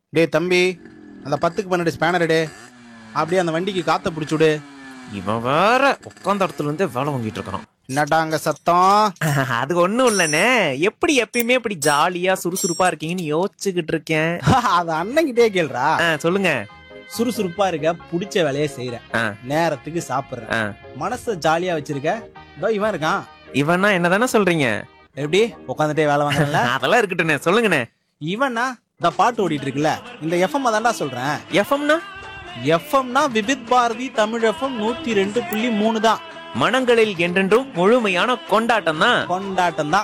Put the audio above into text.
டேய் தம்பி அந்த பத்துக்கு பன்னெண்டு ஸ்பேனர் டே அப்படியே அந்த வண்டிக்கு காத்த பிடிச்சுடு இவன் வேற உட்காந்த இடத்துல இருந்தே வேலை வாங்கிட்டு இருக்கான் என்னடா அங்க சத்தம் அது ஒண்ணும் இல்லனே எப்படி எப்பயுமே இப்படி ஜாலியா சுறுசுறுப்பா இருக்கீங்கன்னு யோசிச்சுக்கிட்டு இருக்கேன் அது அண்ணன்கிட்டே கேளுடா ஆ, சொல்லுங்க சுறுசுறுப்பா இருக்க பிடிச்ச வேலையை செய்யற ஆ. நேரத்துக்கு சாப்பிடுற ஆ. மனச ஜாலியா வச்சிருக்க இதோ இவன் இருக்கான் இவனா என்னதானே சொல்றீங்க எப்படி உட்காந்துட்டே வேலை வாங்கல அதெல்லாம் இருக்கட்டுண்ணே சொல்லுங்கண்ணே இவனா இந்த பாட்டு ஓடிட்டு இருக்குல்ல இந்த எஃப்எம் தான்டா சொல்றேன் எஃப்எம்னா எஃப்எம்னா விபித் பாரதி தமிழ் எஃப்எம் நூத்தி ரெண்டு புள்ளி மூணு தான் மனங்களில் என்றென்றும் முழுமையான கொண்டாட்டம் தான் கொண்டாட்டம் தான்